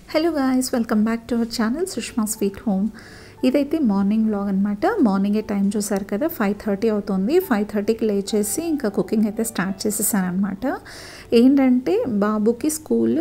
hello guys welcome back to our channel Sushma sweet home ఇదైతే morning vlog అనమాట మార్నింగే time చూసారు కదా ఫైవ్ థర్టీ అవుతుంది ఫైవ్ థర్టీకి లేచేసి ఇంకా కుకింగ్ అయితే స్టార్ట్ చేసేసాను అనమాట ఏంటంటే బాబుకి స్కూల్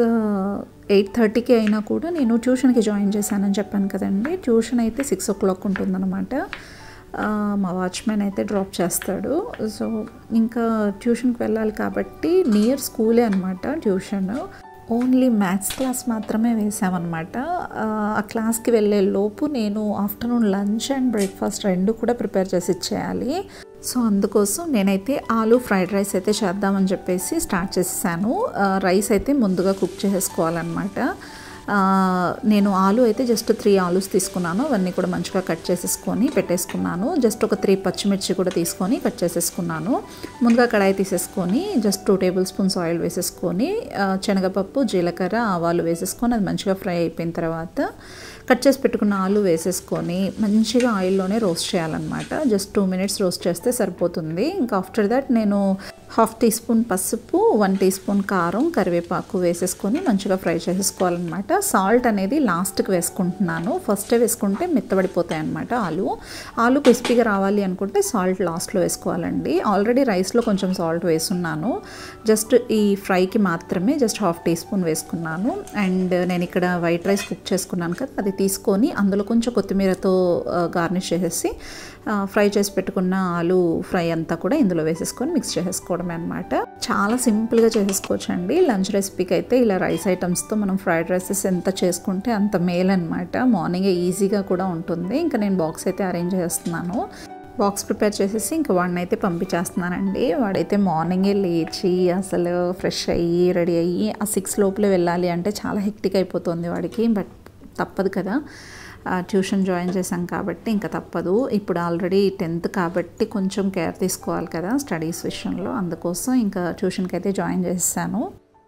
ఎయిట్ థర్టీకి అయినా కూడా నేను ట్యూషన్కి జాయిన్ చేశానని చెప్పాను కదండి ట్యూషన్ అయితే సిక్స్ ఓ క్లాక్ ఉంటుందన్నమాట ఆ, మా వాచ్మెన్ అయితే డ్రాప్ చేస్తాడు సో ఇంకా ట్యూషన్కి వెళ్ళాలి కాబట్టి నియర్ స్కూలే అనమాట ట్యూషన్ ఓన్లీ మ్యాథ్స్ క్లాస్ మాత్రమే వేసామన్నమాట ఆ, ఆ క్లాస్కి వెళ్ళే లోపు నేను ఆఫ్టర్నూన్ లంచ్ అండ్ బ్రేక్ఫాస్ట్ రెండు కూడా ప్రిపేర్ చేసి ఇచ్చేయాలి సో అందుకోసం నేనైతే ఆలూ ఫ్రైడ్ రైస్ అయితే చేద్దామని చెప్పేసి స్టార్ట్ చేసేసాను ఆ, రైస్ అయితే ముందుగా కుక్ చేసేసుకోవాలన్నమాట ఆ, నేను ఆలు అయితే జస్ట్ త్రీ ఆలూస్ తీసుకున్నాను అవన్నీ కూడా మంచిగా కట్ చేసేసుకొని పెట్టేసుకున్నాను జస్ట్ ఒక త్రీ పచ్చిమిర్చి కూడా తీసుకొని కట్ చేసేసుకున్నాను ముందుగా కడాయి తీసేసుకొని just two tablespoons oil వేసేసుకొని ఆ, శనగపప్పు జీలకర్ర ఆవాలు వేసేసుకొని అది మంచిగా ఫ్రై అయిపోయిన తర్వాత కట్ చేసి పెట్టుకున్న ఆలు వేసేసుకొని మంచిగా ఆయిల్లోనే రోస్ట్ చేయాలన్నమాట జస్ట్ టూ మినిట్స్ రోస్ట్ చేస్తే సరిపోతుంది ఇంకా ఆఫ్టర్ దట్ నేను హాఫ్ టీ స్పూన్ పసుపు వన్ టీ స్పూన్ కారం కరివేపాకు వేసేసుకొని మంచిగా ఫ్రై చేసేసుకోవాలన్నమాట సాల్ట్ అనేది లాస్ట్కి వేసుకుంటున్నాను ఫస్టే వేసుకుంటే మెత్తబడిపోతాయి అన్నమాట ఆలు ఆలు క్రిస్పీగా రావాలి అనుకుంటే సాల్ట్ లాస్ట్లో వేసుకోవాలండి ఆల్రెడీ రైస్లో కొంచెం సాల్ట్ వేసున్నాను జస్ట్ ఈ ఫ్రైకి మాత్రమే జస్ట్ హాఫ్ టీ స్పూన్ వేసుకున్నాను అండ్ నేను ఇక్కడ వైట్ రైస్ కుక్ చేసుకున్నాను కదా అది తీసుకొని అందులో కొంచెం కొత్తిమీరతో గార్నిష్ చేసేసి ఆ, ఫ్రై చేసి పెట్టుకున్న ఆలు ఫ్రై అంతా కూడా ఇందులో వేసేసుకొని మిక్స్ చేసేసుకోవడమే అనమాట చాలా సింపుల్గా చేసేసుకోవచ్చు అండి లంచ్ రెసిపీకి అయితే ఇలా రైస్ ఐటమ్స్తో మనం ఫ్రైడ్ రైసెస్ ఎంత చేసుకుంటే అంత మేల్ అనమాట మార్నింగే ఈజీగా కూడా ఉంటుంది ఇంకా నేను బాక్స్ అయితే అరేంజ్ చేస్తున్నాను బాక్స్ ప్రిపేర్ చేసేసి ఇంకా వాడిని అయితే పంపించేస్తున్నానండి వాడైతే మార్నింగే లేచి అసలు ఫ్రెష్ అయ్యి రెడీ అయ్యి ఆ సిక్స్ లోపలే వెళ్ళాలి అంటే చాలా హెక్టిక్ అయిపోతుంది వాడికి బట్ తప్పదు కదా ఆ, ట్యూషన్ జాయిన్ చేశాం కాబట్టి ఇంకా తప్పదు ఇప్పుడు ఆల్రెడీ టెన్త్ కాబట్టి కొంచెం కేర్ తీసుకోవాలి కదా స్టడీస్ విషయంలో అందుకోసం ఇంకా ట్యూషన్కి అయితే జాయిన్ చేశాను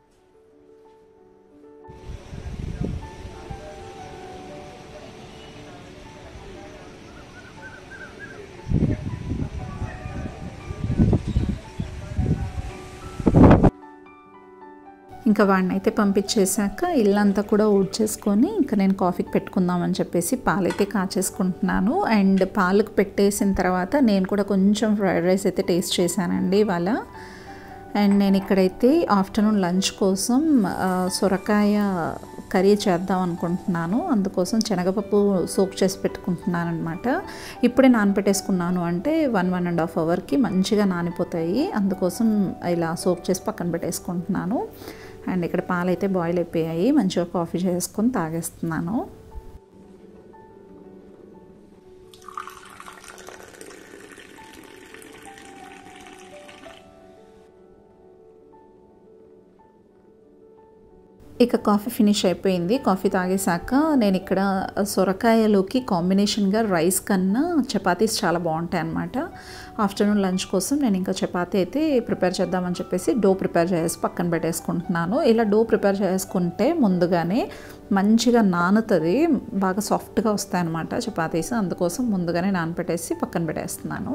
ఇంకా వాడిని అయితే పంపించేశాక ఇల్లంతా కూడా ఊడ్చేసుకొని ఇంకా నేను కాఫీకి పెట్టుకుందామని చెప్పేసి పాలైతే కాచేసుకుంటున్నాను అండ్ పాలకు పెట్టేసిన తర్వాత నేను కూడా కొంచెం ఫ్రైడ్ రైస్ అయితే టేస్ట్ చేశానండి ఇవాళ అండ్ నేను ఇక్కడైతే ఆఫ్టర్నూన్ లంచ్ కోసం ఆ, సొరకాయ కర్రీ చేద్దాం అనుకుంటున్నాను అందుకోసం శనగపప్పు సోక్ చేసి పెట్టుకుంటున్నాను అనమాట ఇప్పుడే నానపెట్టేసుకున్నాను అంటే వన్ వన్ అండ్ హాఫ్ అవర్కి మంచిగా నానిపోతాయి అందుకోసం ఇలా సోక్ చేసి పక్కన పెట్టేసుకుంటున్నాను అండ్ ఇక్కడ పాలు అయితే బాయిల్ అయిపోయాయి మంచిగా కాఫీ చేసుకొని తాగేస్తున్నాను ఇక కాఫీ ఫినిష్ అయిపోయింది కాఫీ తాగేశాక నేను ఇక్కడ సొరకాయలోకి కాంబినేషన్గా రైస్ కన్నా చపాతీస్ చాలా బాగుంటాయి అన్నమాట ఆఫ్టర్నూన్ లంచ్ కోసం నేను ఇంకా చపాతీ అయితే ప్రిపేర్ చేద్దామని చెప్పేసి డో ప్రిపేర్ చేసి పక్కన పెట్టేసుకుంటున్నాను ఇలా డో ప్రిపేర్ చేసుకుంటే ముందుగానే మంచిగా నానుతుంది బాగా సాఫ్ట్గా వస్తాయి అన్నమాట చపాతీస్ అందుకోసం ముందుగానే నానపెట్టేసి పక్కన పెట్టేస్తున్నాను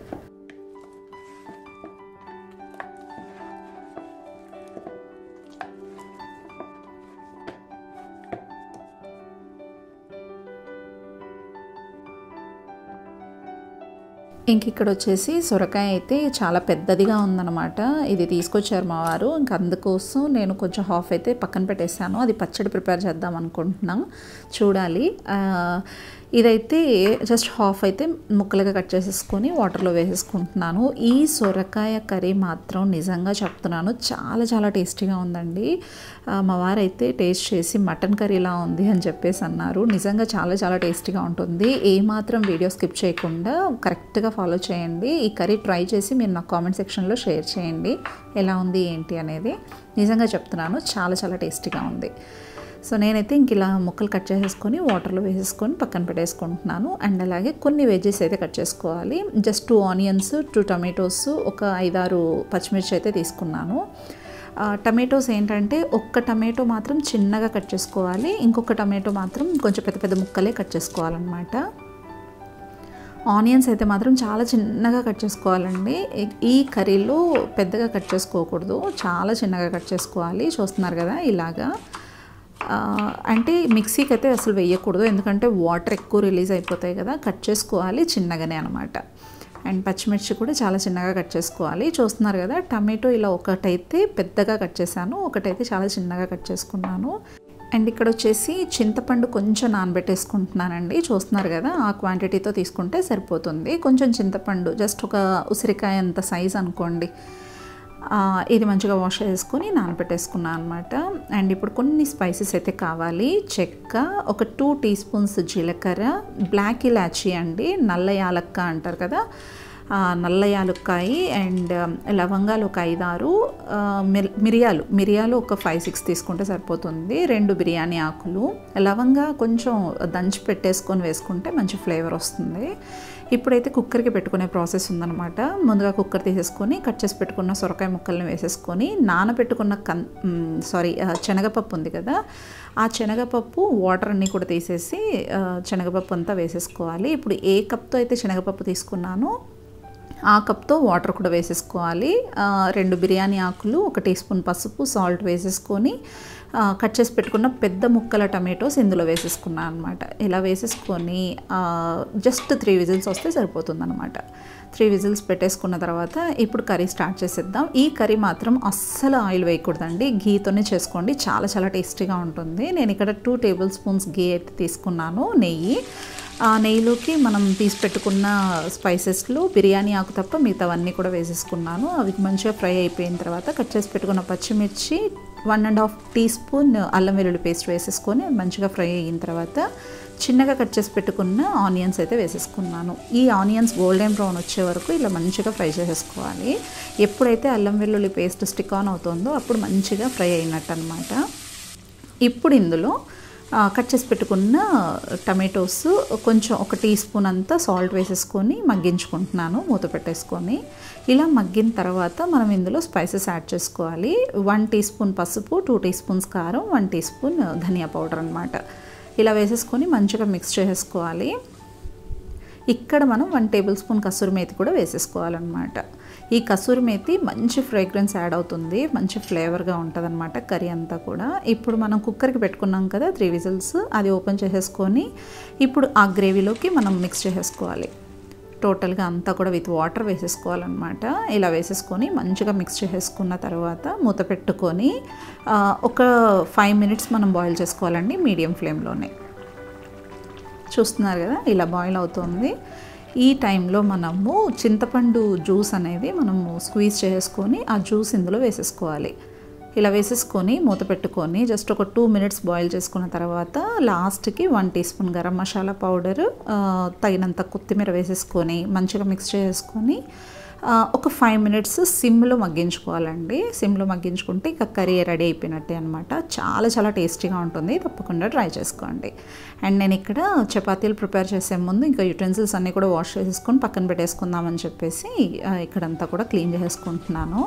ఇంక ఇక్కడ వచ్చేసి సొరకాయ అయితే చాలా పెద్దదిగా ఉందన్నమాట ఇది తీసుకొచ్చారు మా వారు ఇంక అందుకోసం నేను కొంచెం హాఫ్ అయితే పక్కన పెట్టేశాను అది పచ్చడి ప్రిపేర్ చేద్దాం అనుకుంటున్నాం చూడాలి ఆ, ఇదైతే జస్ట్ హాఫ్ అయితే ముక్కలుగా కట్ చేసేసుకొని వాటర్లో వేసేసుకుంటున్నాను ఈ సొరకాయ కర్రీ మాత్రం నిజంగా చెప్తున్నాను చాలా చాలా టేస్టీగా ఉందండి ఆ, మా వారైతే టేస్ట్ చేసి మటన్ కర్రీలా ఉంది అని చెప్పేసి అన్నారు నిజంగా చాలా చాలా టేస్టీగా ఉంటుంది ఏ మాత్రం వీడియో స్కిప్ చేయకుండా కరెక్ట్గా ఫాలో చేయండి ఈ కర్రీ ట్రై చేసి మీరు నాకు కామెంట్ సెక్షన్లో షేర్ చేయండి ఎలా ఉంది ఏంటి అనేది నిజంగా చెప్తున్నాను చాలా చాలా టేస్టీగా ఉంది సో నేనైతే ఇంక ఇలా ముక్కలు కట్ చేసేసుకొని వాటర్లో వేసేసుకొని పక్కన పెట్టేసుకుంటున్నాను అండ్ అలాగే కొన్ని వెజ్జెస్ అయితే కట్ చేసుకోవాలి just two onions two tomatoes ఒక ఐదారు పచ్చిమిర్చి అయితే తీసుకున్నాను ఆ, టమాటోస్ ఏంటంటే ఒక్క టమాటో మాత్రం చిన్నగా కట్ చేసుకోవాలి ఇంకొక టమాటో మాత్రం కొంచెం పెద్ద పెద్ద ముక్కలే కట్ చేసుకోవాలన్నమాట ఆనియన్స్ అయితే మాత్రం చాలా చిన్నగా కట్ చేసుకోవాలండి ఈ- ఈ కర్రీలో పెద్దగా కట్ చేసుకోకూడదు చాలా చిన్నగా కట్ చేసుకోవాలి చూస్తున్నారు కదా ఇలాగా అంటే మిక్సీకి అయితే అసలు వేయకూడదు ఎందుకంటే వాటర్ ఎక్కువ రిలీజ్ అయిపోతాయి కదా కట్ చేసుకోవాలి చిన్నగానే అనమాట అండ్ పచ్చిమిర్చి కూడా చాలా చిన్నగా కట్ చేసుకోవాలి చూస్తున్నారు కదా టమాటో ఇలా ఒకటైతే పెద్దగా కట్ చేశాను ఒకటైతే చాలా చిన్నగా కట్ చేసుకున్నాను అండ్ ఇక్కడ వచ్చేసి చింతపండు కొంచెం నానబెట్టేసుకుంటున్నానండి చూస్తున్నారు కదా ఆ క్వాంటిటీతో తీసుకుంటే సరిపోతుంది కొంచెం చింతపండు జస్ట్ ఒక ఉసిరికాయ అంత సైజ్ అనుకోండి ఇది మంచిగా వాష్ చేసుకొని నానబెట్టేసుకున్నాను అనమాట అండ్ ఇప్పుడు కొన్ని స్పైసెస్ అయితే కావాలి చెక్క ఒక టూ టీ స్పూన్స్ జీలకర్ర బ్లాక్ ఇలాచీ అండి నల్ల యాలక్క అంటారు కదా నల్ల యాలుక్కాయ అండ్ లవంగాలు ఒక ఐదారు మిరియాలు మిరియాలు ఒక ఫైవ్ సిక్స్ తీసుకుంటే సరిపోతుంది రెండు బిర్యానీ ఆకులు లవంగా కొంచెం దంచి పెట్టేసుకొని వేసుకుంటే మంచి ఫ్లేవర్ వస్తుంది ఇప్పుడైతే కుక్కర్కి పెట్టుకునే ప్రాసెస్ ఉందన్నమాట ముందుగా కుక్కర్ తీసేసుకొని కట్ చేసి పెట్టుకున్న సొరకాయ ముక్కల్ని వేసేసుకొని నానబెట్టుకున్న కన్ సారీ శనగపప్పు ఉంది కదా ఆ శనగపప్పు వాటర్ అన్నీ కూడా తీసేసి శనగపప్పు అంతా వేసేసుకోవాలి ఇప్పుడు ఏ కప్తో అయితే శనగపప్పు తీసుకున్నానో ఆ కప్తో వాటర్ కూడా వేసేసుకోవాలి రెండు బిర్యానీ ఆకులు ఒక టీ స్పూన్ పసుపు సాల్ట్ వేసేసుకొని కట్ చేసి పెట్టుకున్న పెద్ద ముక్కల టమాటోస్ ఇందులో వేసేసుకున్నాను అనమాట ఇలా వేసేసుకొని జస్ట్ త్రీ విజిల్స్ వస్తే సరిపోతుంది అనమాట త్రీ విజిల్స్ పెట్టేసుకున్న తర్వాత ఇప్పుడు కర్రీ స్టార్ట్ చేసేద్దాం ఈ కర్రీ మాత్రం అస్సలు ఆయిల్ వేయకూడదండి గీతోనే చేసుకోండి చాలా చాలా టేస్టీగా ఉంటుంది నేను ఇక్కడ టూ టేబుల్ స్పూన్స్ గీ అయితే తీసుకున్నాను నెయ్యి ఆ నెయ్యిలోకి మనం తీసి పెట్టుకున్న స్పైసెస్లో బిర్యానీ ఆకు తప్ప మిగతావన్నీ కూడా వేసేసుకున్నాను అవి మంచిగా ఫ్రై అయిపోయిన తర్వాత కట్ చేసి పెట్టుకున్న పచ్చిమిర్చి one and half teaspoon అల్లం వెల్లుల్లి పేస్ట్ వేసేసుకొని మంచిగా ఫ్రై అయిన తర్వాత చిన్నగా కట్ చేసి పెట్టుకున్న ఆనియన్స్ అయితే వేసేసుకున్నాను ఈ ఆనియన్స్ గోల్డెన్ బ్రౌన్ వచ్చే వరకు ఇలా మంచిగా ఫ్రై చేసేసుకోవాలి ఎప్పుడైతే అల్లం వెల్లుల్లి పేస్ట్ స్టిక్ ఆన్ అవుతుందో అప్పుడు మంచిగా ఫ్రై అయినట్టు అనమాట ఇప్పుడు ఇందులో కట్ చేసి పెట్టుకున్న టమాటోస్ కొంచెం ఒక టీ స్పూన్ అంతా సాల్ట్ వేసేసుకొని మగ్గించుకుంటున్నాను మూత పెట్టేసుకొని ఇలా మగ్గిన తర్వాత మనం ఇందులో స్పైసెస్ యాడ్ చేసుకోవాలి వన్ టీ స్పూన్ పసుపు టూ టీ స్పూన్స్ కారం వన్ టీ స్పూన్ ధనియా పౌడర్ అనమాట ఇలా వేసేసుకొని మంచిగా మిక్స్ చేసుకోవాలి ఇక్కడ మనం one tablespoon kasuri methi కూడా వేసేసుకోవాలన్నమాట ఈ కసూరి మేతి మంచి ఫ్రేగ్రెన్స్ యాడ్ అవుతుంది మంచి ఫ్లేవర్గా ఉంటుంది కర్రీ అంతా కూడా ఇప్పుడు మనం కుక్కర్కి పెట్టుకున్నాం కదా త్రీ విజిల్స్ అది ఓపెన్ చేసేసుకొని ఇప్పుడు ఆ గ్రేవీలోకి మనం మిక్స్ చేసేసుకోవాలి టోటల్గా అంతా కూడా విత్ వాటర్ వేసేసుకోవాలన్నమాట ఇలా వేసేసుకొని మంచిగా మిక్స్ చేసేసుకున్న తర్వాత మూత పెట్టుకొని ఒక ఫైవ్ మినిట్స్ మనం బాయిల్ చేసుకోవాలండి మీడియం ఫ్లేమ్లోనే చూస్తున్నారు కదా ఇలా బాయిల్ అవుతుంది ఈ టైంలో మనము చింతపండు జ్యూస్ అనేది మనము స్క్వీజ్ చేసుకొని ఆ జ్యూస్ ఇందులో వేసేసుకోవాలి ఇలా వేసేసుకొని మూత పెట్టుకొని జస్ట్ ఒక టూ మినిట్స్ బాయిల్ చేసుకున్న తర్వాత లాస్ట్కి one teaspoon garam masala powder తగినంత కొత్తిమీర వేసేసుకొని మంచిగా మిక్స్ చేసుకొని ఒక ఫైవ్ మినిట్స్ సిమ్లో మగ్గించుకోవాలండి సిమ్లో మగ్గించుకుంటే ఇక కర్రీ రెడీ అయిపోయినట్టే అనమాట చాలా చాలా టేస్టీగా ఉంటుంది తప్పకుండా ట్రై చేసుకోండి అండ్ నేను ఇక్కడ చపాతీలు ప్రిపేర్ చేసే ముందు ఇంకా యుటెన్సిల్స్ అన్నీ కూడా వాష్ చేసేసుకొని పక్కన పెట్టేసుకుందామని చెప్పేసి ఇక్కడంతా కూడా క్లీన్ చేసుకుంటున్నాను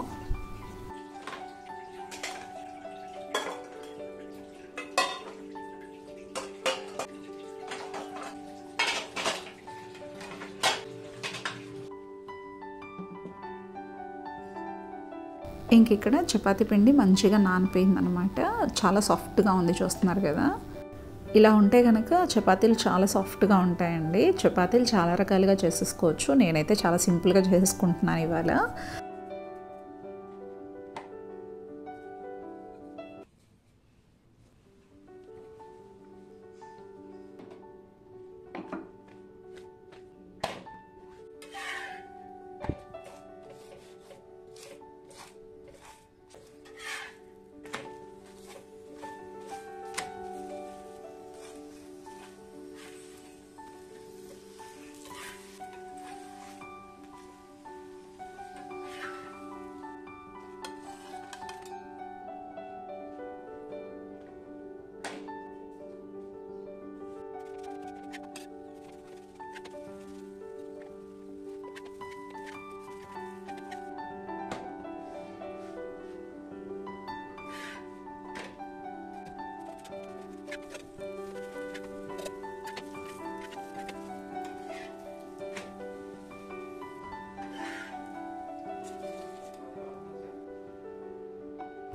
ఇంక ఇక్కడ చపాతీ పిండి మంచిగా నానిపోయిందనమాట చాలా సాఫ్ట్గా ఉంది చూస్తున్నారు కదా ఇలా ఉంటే కనుక చపాతీలు చాలా సాఫ్ట్గా ఉంటాయండి చపాతీలు చాలా రకాలుగా చేసేసుకోవచ్చు నేనైతే చాలా సింపుల్గా చేసేసుకుంటున్నాను ఇవాళ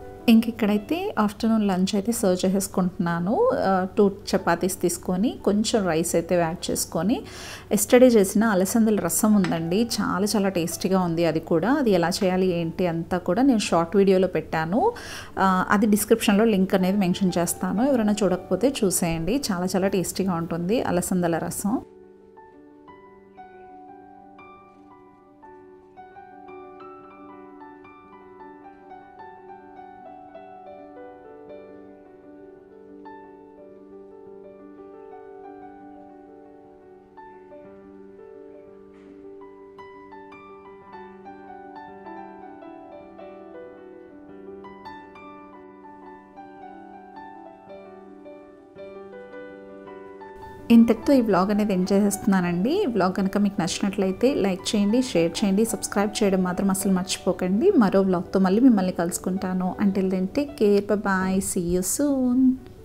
ఇంక ఇక్కడైతే ఆఫ్టర్నూన్ లంచ్ అయితే సర్వ్ చేసేసుకుంటున్నాను టూ చపాతీస్ తీసుకొని కొంచెం రైస్ అయితే యాడ్ చేసుకొని ఎస్టర్డే చేసిన అలసందల రసం ఉందండి చాలా చాలా టేస్టీగా ఉంది అది కూడా అది ఎలా చేయాలి ఏంటి అంతా కూడా నేను షార్ట్ వీడియోలో పెట్టాను అది డిస్క్రిప్షన్లో లింక్ అనేది మెన్షన్ చేస్తాను ఎవరైనా చూడకపోతే చూసేయండి చాలా చాలా టేస్టీగా ఉంటుంది అలసందల రసం ఇంతటితో ఈ వ్లాగ్ అనేది ఎంజాయ్ చేస్తున్నానండి ఈ వ్లాగ్ కనుక మీకు నచ్చినట్లయితే లైక్ చేయండి షేర్ చేయండి సబ్స్క్రైబ్ చేయడం మాత్రం అసలు మర్చిపోకండి మరో వ్లాగ్తో మళ్ళీ మిమ్మల్ని కలుసుకుంటాను until then take care bye see you soon